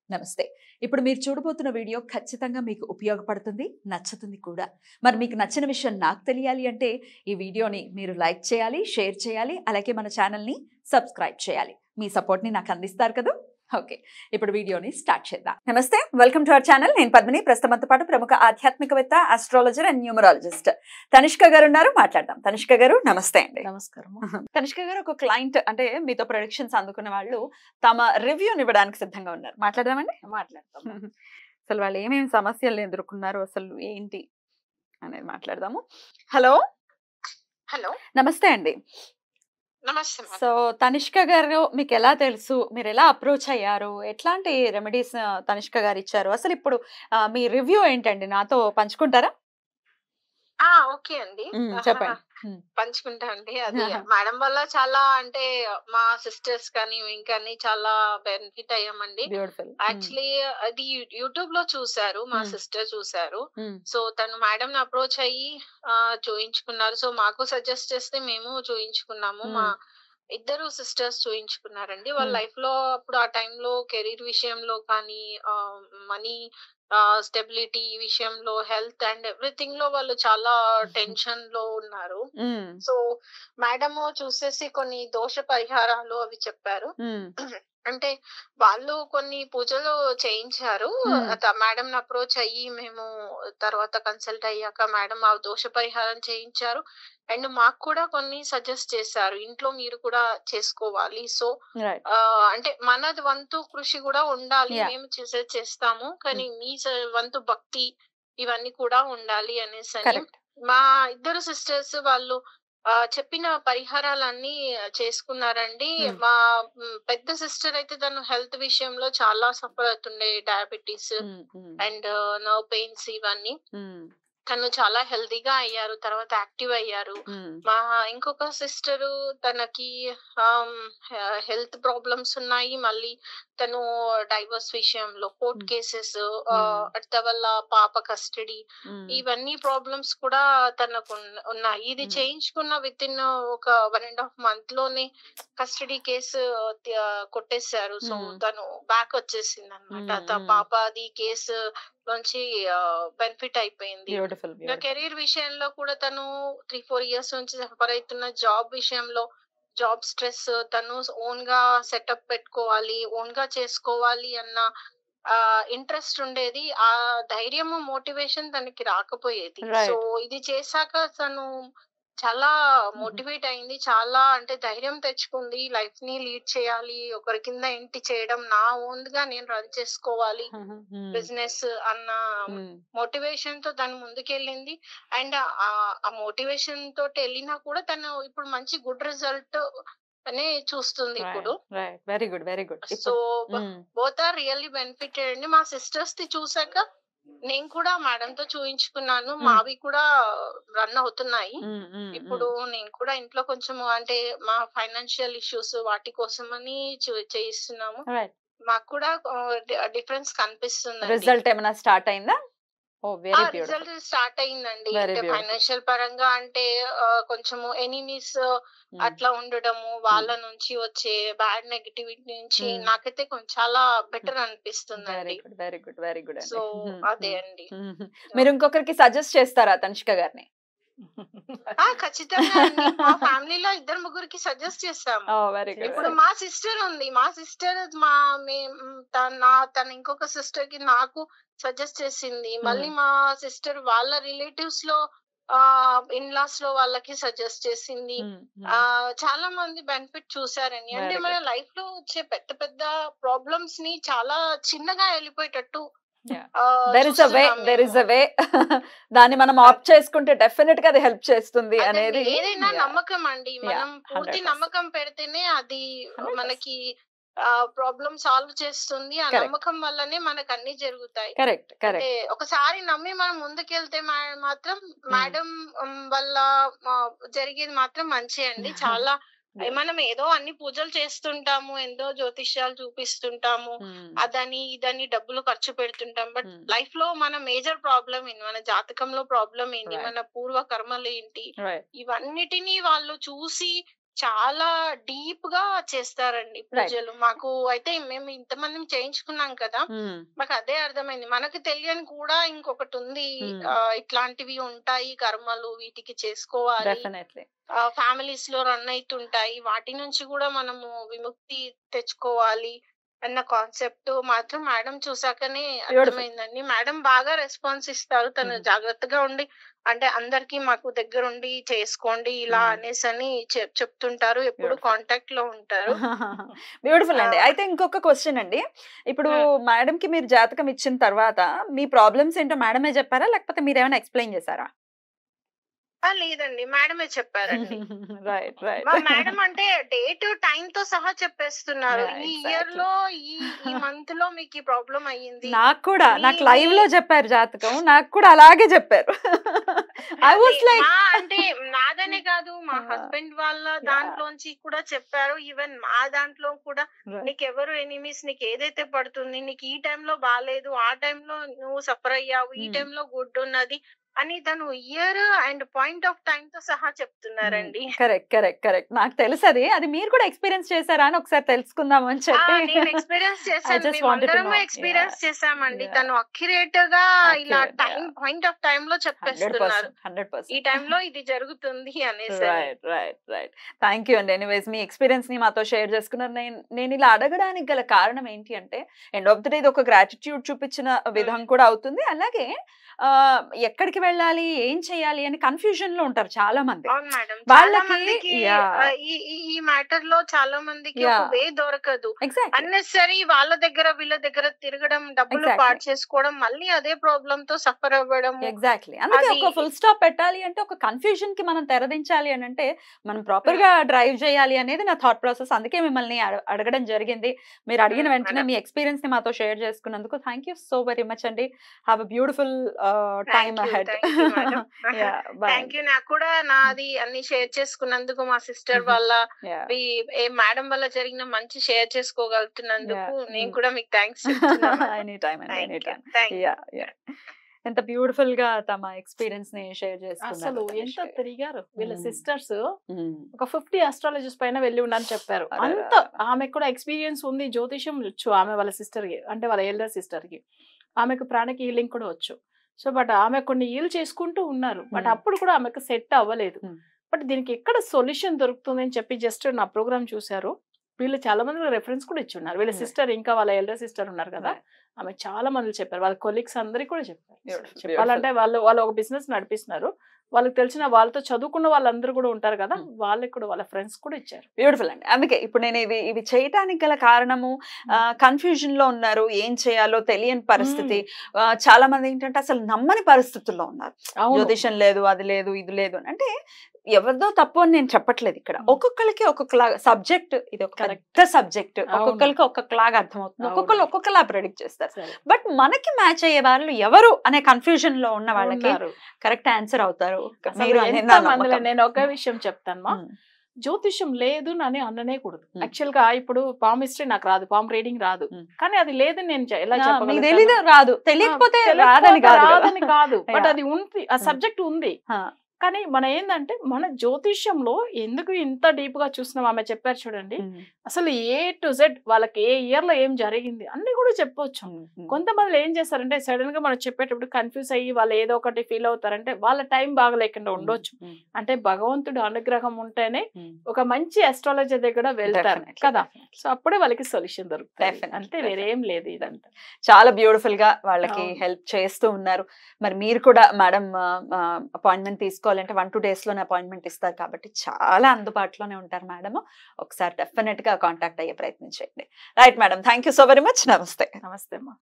నమస్తే ఇప్పుడు మీరు చూడబోతున్న వీడియో ఖచ్చితంగా మీకు ఉపయోగపడుతుంది నచ్చుతుంది కూడా మరి మీకు నచ్చిన విషయం నాకు తెలియాలి అంటే ఈ వీడియోని మీరు లైక్ చేయాలి షేర్ చేయాలి అలాగే మన ఛానల్ని సబ్స్క్రైబ్ చేయాలి మీ సపోర్ట్ని నాకు అందిస్తారు కదా ఓకే ఇప్పుడు వీడియోని స్టార్ట్ చేద్దాం నమస్తే వెల్కమ్ టు అవర్ ఛానల్ నేను పద్మిని ప్రస్తుతంతో పాటు ప్రముఖ ఆధ్యాత్మికవేత్త ఆస్ట్రాలజర్ అండ్ న్యూమరాలజిస్ట్ తనిష్క గారు ఉన్నారు మాట్లాడదాం తనిష్క గారు నమస్తే అండి నమస్కారం తనిష్క గారు ఒక క్లయింట్ అంటే మీతో ప్రొడక్షన్స్ అందుకున్న వాళ్ళు తమ రివ్యూని ఇవ్వడానికి సిద్ధంగా ఉన్నారు మాట్లాడదామండి మాట్లాడతాం అసలు వాళ్ళు ఏమేమి సమస్యలు ఎదుర్కొన్నారు అసలు ఏంటి అనేది మాట్లాడదాము హలో హలో నమస్తే అండి నమస్తే మేడం. సో తనిష్క గారు మీకు ఎలా తెలుసు మీరు ఎలా అప్రోచ్ అయ్యారు ఎట్లాంటి రెమెడీస్ తనిష్క గారు ఇచ్చారు అసలు ఇప్పుడు ఆ, మీ రివ్యూ ఏంటండి నాతో పంచుకుంటారా ఆ ఓకే అండి మ్మ్, ఆహా, చెప్పండి. మ్మ్. పంచుకుంటా అండి అది ఆహా. మేడం వల్ల చాలా అంటే మా సిస్టర్స్ కానీ ఇంకా చాలా బెనిఫిట్ అయ్యామండి బ్యూటిఫుల్ యాక్చువల్లీ అది యూట్యూబ్ లో చూసారు మా మ్మ్. సిస్టర్ చూసారు సో తను మేడం అప్రోచ్ అయ్యి ఆ, చూయించుకున్నారు సో మాకు సజెస్ట్ చేస్తే మేము చూయించుకున్నాము మా ఇద్దరు సిస్టర్స్ చూయించుకున్నారండి వాళ్ళ మ్మ్. లైఫ్ లో అప్పుడు ఆ టైంలో కెరీర్ విషయంలో కానీ మనీ స్టెబిలిటీ విషయంలో హెల్త్ అండ్ ఎవ్రీథింగ్ లో వాళ్ళు చాలా టెన్షన్ లో ఉన్నారు సో మేడం చూసేసి కొన్ని దోష పరిహారాలు అవి చెప్పారు అంటే వాళ్ళు కొన్ని పూజలు చేయించారు Hmm. మేడం అప్రోచ్ అయ్యి మేము తర్వాత కన్సల్ట్ అయ్యాక మేడం ఆ దోష పరిహారం చేయించారు అండ్ మాకు కూడా కొన్ని సజెస్ట్ చేశారు ఇంట్లో మీరు కూడా చేసుకోవాలి సో రైట్ ఆ, అంటే మనది వంతు కృషి కూడా ఉండాలి Yeah. మేము మేము చేసే చేస్తాము కానీ మీ స- వంతు భక్తి ఇవన్నీ కూడా ఉండాలి అనేసి అని కరెక్ట్ మా ఇద్దరు సిస్టర్స్ వాళ్ళు ఆ, చెప్పిన పరిహారాలన్నీ చేసుకున్నారండి Hmm. మా మ్, పెద్ద సిస్టర్ అయితే తను హెల్త్ విషయంలో చాలా సఫర్ అవుతుండే డయాబెటీస్ అండ్ నర్వ్ పెయిన్స్ ఇవన్నీ తను చాలా హెల్తీగా అయ్యారు తర్వాత యాక్టివ్ అయ్యారు మా ఇంకొక సిస్టర్ తనకి హెల్త్ ప్రాబ్లమ్స్ ఉన్నాయి మళ్ళీ తను డైవర్స్ విషయంలో కోర్ట్ Hmm. Cases Hmm. అట్ట వల్ల పాప కస్టడీ ఇవన్నీ ప్రాబ్లమ్స్ కూడా తనకు ఉన్న- ఉన్నాయి ఇది Hmm. చేయించుకున్న విత్ ఇన్ ఒక వన్ అండ్ హాఫ్ మంత్ లోనే కస్టడీ కేసు కొట్టేశారు సో Hmm. తను బ్యాక్ వచ్చేసింది అనమాట Hmm, hmm. పాప అది కేసు నుంచి బెనిఫిట్ అయిపోయింది బ్యూటిఫుల్ ఇంకా కెరీర్ విషయంలో కూడా తను త్రీ ఫోర్ ఇయర్స్ నుంచి సఫర్ అవుతున్న జాబ్ విషయంలో జాబ్ స్ట్రెస్ తను ఓన్ గా సెటప్ పెట్టుకోవాలి ఓన్ గా చేసుకోవాలి అన్న ఇంట్రెస్ట్ ఉండేది ఆ ధైర్యము మోటివేషన్ తనకి రాకపోయేది Right. సో ఇది చేశాక తను చాలా మోటివేట్ అయింది చాలా అంటే ధైర్యం తెచ్చుకుంది లైఫ్ ని లీడ్ చేయాలి ఒకరి కింద ఏంటి చేయడం నా ఓన్ గా నేను రన్ చేసుకోవాలి బిజినెస్ అన్న మోటివేషన్ తో తను ముందుకెళ్ళింది అండ్ ఆ మోటివేషన్ తోటి వెళ్ళినా కూడా తను ఇప్పుడు మంచి గుడ్ రిజల్ట్ అనే చూస్తుంది ఇప్పుడు right very good very good so both are really benefited అండి మా సిస్టర్స్ ది చూసాక నేను కూడా మేడం తో చూయించుకున్నాను Hmm. మావి కూడా రన్ అవుతున్నాయి ఇప్పుడు నేను కూడా ఇంట్లో కొంచెం అంటే మా ఫైనాన్షియల్ ఇష్యూస్ వాటి కోసం అని చూ- చేయిస్తున్నాము రైట్ మాకు కూడా డిఫరెన్స్ కనిపిస్తుంది రిజల్ట్ ఏమైనా స్టార్ట్ అయిందా oh very beautiful result start అయిందండి Very అంటే beautiful. ఫైనాన్షియల్ పరంగా అంటే ఆ, కొంచెము ఎనిమీస్ అట్లా ఉండడము వాళ్ళ నుంచి వచ్చే బ్యాడ్ నెగటివిటీ నుంచి Hmm. నాకైతే కొంచెం చాలా బెటర్ వెరీ అనిపిస్తుందండి good very good very good so అదే అండి మీరు ఇంకొకరికి సజెస్ట్ చేస్తారా తనిష్క గారిని ఆ ఖచ్చితంగా అండి మా ఫ్యామిలీలో ఇద్దరు ముగ్గురికి సజెస్ట్ చేస్తాము ఓ వెరీ గుడ్ ఇప్పుడు మా సిస్టర్ ఉంది మా సిస్టర్ మా మే- మ్, తన నా- తన ఇంకొక సిస్టర్ కి నాకు సజెస్ట్ చేసింది మళ్ళీ మా సిస్టర్ వాళ్ళ రిలేటివ్స్ లో ఆ ఇన్ లాస్ లో వాళ్ళకి సజెస్ట్ చేసింది ఆ చాలా మంది బెనిఫిట్ చూసారని అంటే Very మన good. లైఫ్ లో వచ్చే పెద్ద పెద్ద ప్రాబ్లమ్స్ ని చాలా చిన్నగా వెళ్ళిపోయేటట్టు Yeah. ఆ, దెర్ ఇస్ అ వే చూస్తున్నాం దెర్ ఇస్ అ మేము. వే దాన్ని మనం ఆప్ట్ చేసుకుంటే డెఫినెట్ గా అది హెల్ప్ చేస్తుంది అదండి, అనేది ఏదైనా Yeah. నమ్మకం అండి మనం పూర్తి 100%. నమ్మకం పెడితేనే అది 100%. మనకి ప్రాబ్లమ్ సాల్వ్ చేస్తుంది ఆ Correct. నమ్మకం వల్లనే మనకు అన్ని జరుగుతాయి కరెక్ట్ అంటే కరెక్ట్ ఒకసారి నమ్మి మనం ముందుకెళ్తే మా- మాత్రం మేడం వల్ల ఆ, జరిగేది మాత్రం మంచి అండి చాలా మనం ఏదో అన్ని పూజలు చేస్తుంటాము ఎంతో జ్యోతిష్యాలు చూపిస్తుంటాము అదని ఇదని డబ్బులు ఖర్చు పెడుతుంటాం బట్ Hmm. లైఫ్ లో మన మేజర్ ప్రాబ్లం ఏంటి మన జాతకంలో ప్రాబ్లం ఏంటి Right. మన పూర్వ కర్మలు ఏంటి రైట్ ఇవన్నిటిని వాళ్ళు చూసి చాలా డీప్ గా చేస్తారండి Right. పూజలు మాకు అయితే మేము ఇంతమంది చేయించుకున్నాం కదా మ్మ్. మాకు అదే అర్థమైంది మనకు తెలియని కూడా ఇంకొకటి ఉంది Hmm. ఆ, ఇట్లాంటివి ఉంటాయి కర్మలు వీటికి చేసుకోవాలి డెఫినెట్లీ ఫ్యామిలీస్ లో రన్ అవుతుంటాయి వాటి నుంచి కూడా మనము విముక్తి తెచ్చుకోవాలి అన్న కాన్సెప్ట్ మాత్రం మేడం చూసాకనే అర్థమైందండి మేడం బాగా రెస్పాన్స్ ఇస్తారు తను Mhm. జాగ్రత్తగా ఉండి అంటే అందరికి మాకు దగ్గరుండి చేసుకోండి ఇలా Mhm. అనేసి అని చెప్- చెప్తుంటారు ఎప్పుడు Beautiful. కాంటాక్ట్ లో ఉంటారు బ్యూటిఫుల్ అండి ఆ. అయితే ఇంకొక క్వశ్చన్ అండి ఇప్పుడు మ్మ్. మేడం కి మీరు జాతకం ఇచ్చిన తర్వాత మీ ప్రాబ్లమ్స్ ఏంటో మేడమే చెప్పారా లేకపోతే మీరు ఏమైనా ఎక్స్ప్లెయిన్ చేశారా ఆ, లేదండి మేడమే చెప్పారండి రైట్ రైట్ మా మేడం అంటే డేట్ టైం తో సహా చెప్పేస్తున్నారు Yeah, ఈ exactly. ఇయర్ లో ఈ ఈ మంత్ లో మీకు ఈ ప్రాబ్లం అయ్యింది నాకు కూడా నాకు మీ- లైవ్ లో చెప్పారు జాతకం నాకు కూడా అలాగే చెప్పారు ఐ వాస్ అదే, లైక్ మా అంటే నాదనే కాదు మా Ah. హస్బెండ్ వాళ్ళ దాంట్లోంచి కూడా చెప్పారు ఈవెన్ మా దాంట్లో కూడా నీకు ఎవరు ఎనిమీస్ నీకు ఏదైతే పడుతుంది నీకు ఈ టైంలో బాగాలేదు ఆ టైంలో నువ్వు సఫర్ అయ్యావు ఈ Hmm. టైంలో గుడ్ ఉన్నది అని తను year and point of time తో సహా చెప్తున్నారండి కరెక్ట్ కరెక్ట్ కరెక్ట్ నాకు తెలుసు అది అది మీరు కూడా ఎక్స్పీరియన్స్ చేశారా అని ఒకసారి తెలుసుకుందాం అని ఆ, చెప్పి నేను ఎక్స్పీరియన్స్ చేశాను just మేము wanted to అందరము know. Experience Yeah. చేశామండి Yeah. తను అక్యురేట్ గా ఇలా Accurate, time yeah. Point of time లో హండ్రెడ్ చెప్పేస్తున్నారు పర్సెంట్ హండ్రెడ్ ఈ పర్సెంట్ టైంలో ఇది జరుగుతుంది అనేసి right right right thank you అండి ఎనీవేస్ మీ ఎక్స్పీరియన్స్ ని మాతో షేర్ చేసుకున్నారు నేను నేను ఇలా అడగడానికి గల కారణం ఏంటి అంటే ఎండ్ ఆఫ్ ద డే ఇది ఒక గ్రాటిట్యూడ్ చూపించిన విధం కూడా అవుతుంది అలాగే ఆ, ఎక్కడికి వెళ్ళాలి ఏం చేయాలి అని కన్ఫ్యూజన్ లో ఉంటారు చాలా మంది అవును మేడం చాలా వాళ్ళకి- మందికి Yeah. ఆ, ఈ ఈ- ఈ మ్యాటర్ లో చాలా మందికి ఒక Yeah. వే దొరకదు ఎగ్జాక్ట్ అన్నెసరీ వాళ్ళ దగ్గర వీళ్ళ దగ్గర తిరగడం డబ్బులు Exactly. పాడు చేసుకోవడం మళ్ళీ అదే ప్రాబ్లమ్ తో సఫర్ అవ్వడం ఎగ్జాక్ట్లీ అందుకే అది- ఒక ఫుల్ స్టాప్ పెట్టాలి అంటే ఒక కన్ఫ్యూజన్ కి మనం తెరదించాలి అని అంటే మనం ప్రాపర్ గా డ్రైవ్ చేయాలి అనేది నా థాట్ ప్రాసెస్ అందుకే మిమ్మల్ని అడ- అడగడం జరిగింది మీరు అడిగిన Hmm, వెంటనే madam. మీ ఎక్స్పీరియన్స్ ని మాతో షేర్ చేసుకున్నందుకు thank you so very much అండి have a beautiful time ahead thank you నాకు కూడా నాది అన్ని షేర్ చేసుకున్నందుకు మా సిస్టర్ వాళ్ళ ఈ- ఏ మేడం వల్ల జరిగిన మంచి షేర్ చేసుకోగలుగుతున్నందుకు Yeah. నేను Mm. కూడా మీకు థ్యాంక్స్ చెప్తున్నాను ఎనీ టైమ్ అండి any time thank you yeah ఎంత బ్యూటిఫుల్ గా తమ ఎక్స్పీరియన్స్ ని షేర్ అసలు చేసుకున్నారు ఎంత తిరిగారు వీళ్ళ Mm. Sisters Mm. ఒక ఫిఫ్టీ అస్ట్రాలజీస్ పైన వెళ్ళి ఉండని చెప్పారు అరే అంత ఆమెకు కూడా ఎక్స్పీరియన్స్ ఉంది జ్యోతిషం వచ్చు ఆమె వాళ్ళ సిస్టర్ కి అంటే వాళ్ళ ఎల్డర్ సిస్టర్ కి ఆమెకు ప్రాణికి హీలింగ్ కూడా వచ్చు సో బట్ ఆమె కొన్ని హీల్ చేసుకుంటూ ఉన్నారు బట్ Hmm. అప్పుడు కూడా ఆమెకు సెట్ అవ్వలేదు Hmm. బట్ దీనికి ఎక్కడ సొల్యూషన్ దొరుకుతుంది అని చెప్పి జస్ట్ నా ప్రోగ్రామ్ చూశారు వీళ్ళు చాలా మంది రెఫరెన్స్ కూడా ఇచ్చి ఉన్నారు వీళ్ళ Right. సిస్టర్ ఇంకా వాళ్ళ ఎల్డర్ సిస్టర్ ఉన్నారు కదా ఆమె చాలా మంది చెప్పారు వాళ్ళ కొలీగ్స్ అందరికి కూడా చెప్పారు Beautiful, చెప్పాలంటే వాళ్ళు వాళ్ళు ఒక బిజినెస్ నడిపిస్తున్నారు వాళ్ళకి తెలిసిన వాళ్ళతో చదువుకున్న వాళ్ళందరూ కూడా ఉంటారు కదా Hmm. వాళ్ళకి కూడా వాళ్ళ ఫ్రెండ్స్ కూడా ఇచ్చారు బ్యూటిఫుల్ అండి అందుకే ఇప్పుడు నేను ఇవి ఇవి చేయటానికి గల కారణము కన్ఫ్యూజన్ లో ఉన్నారు ఏం చేయాలో తెలియని పరిస్థితి ఆ, చాలా మంది ఏంటంటే అసలు నమ్మని పరిస్థితుల్లో ఉన్నారు అవును జ్యోతిషం లేదు అది లేదు ఇది లేదు అని. అంటే ఎవరిదో తప్పు అని నేను చెప్పట్లేదు ఇక్కడ Mm. ఒక్కొక్కరికి ఒక్కొక్క సబ్జెక్ట్ ఇది ఒక Correct. పెద్ద సబ్జెక్ట్ అవును. ఒక్కొక్కరికి ఒక్కొక్కలాగా అర్థమవుతుంది అవును. ఒక్కొక్కరు ఒక్కొక్కలా ప్రెడిక్ట్ చేస్తారు సరే. బట్ మనకి మ్యాచ్ అయ్యే వాళ్ళు ఎవరు అనే కన్ఫ్యూజన్ లో ఉన్న వాళ్ళకి ఉన్నారు. కరెక్ట్ ఆన్సర్ అవుతారు అసలు మీరు అనేది ఎంత నా మందిలో నమ్మకం. నేను ఒక విషయం చెప్తాను మా Mm. జ్యోతిష్యం లేదు అని అననే కూడదు Hmm. యాక్చువల్ గా ఇప్పుడు పామ్ హిస్టరీ నాకు రాదు పామ్ రీడింగ్ రాదు Hmm. కానీ అది లేదని నేను చె- ఎలా నా- మీకు చెప్పగలుగుతాను? తెలీదు రాదు తెలియకపోతే తెలియకపోతే రాదని కాదు కదా. రాదని కాదు బట్ Yeah. అది ఉంది ఆ Hmm. సబ్జెక్ట్ ఉంది హా. కానీ మన ఏంటంటే మన జ్యోతిష్యంలో ఎందుకు ఇంత డీప్ గా చూస్తున్నాం ఆమె చెప్పారు చూడండి Mm. అసలు ఏ టు జెడ్ వాళ్ళకి ఏ ఇయర్ లో ఏం జరిగింది అన్ని కూడా చెప్పొచ్చు Mm. Mm. కొంతమంది ఏం చేస్తారంటే సడన్ గా మనం చెప్పేటప్పుడు కన్ఫ్యూజ్ అయ్యి వాళ్ళు ఏదో ఒకటి ఫీల్ అవుతారంటే వాళ్ళ టైం బాగలేకుండా ఉండొచ్చు Mm. అంటే భగవంతుడు అనుగ్రహం ఉంటేనే Mm. ఒక మంచి అస్ట్రాలజర్ దగ్గర వెళ్తారు Definitely, కదా definitely. సో అప్పుడే వాళ్ళకి సొల్యూషన్ దొరుకుతుంది Definitely, అంతే వేరేం లేదు ఇదంతా చాలా బ్యూటిఫుల్ గా వాళ్ళకి అవును. హెల్ప్ చేస్తూ ఉన్నారు మరి మీరు కూడా మేడం అపాయింట్మెంట్ తీసుకోవాలంటే వన్ టూ డేస్ లోనే అపాయింట్మెంట్ ఇస్తారు కాబట్టి చాలా అందుబాటులోనే ఉంటారు మేడం ఒకసారి డెఫినెట్ గా కాంటాక్ట్ అయ్యే ప్రయత్నం చేయండి right madam thank you so very much నమస్తే నమస్తే అమ్మా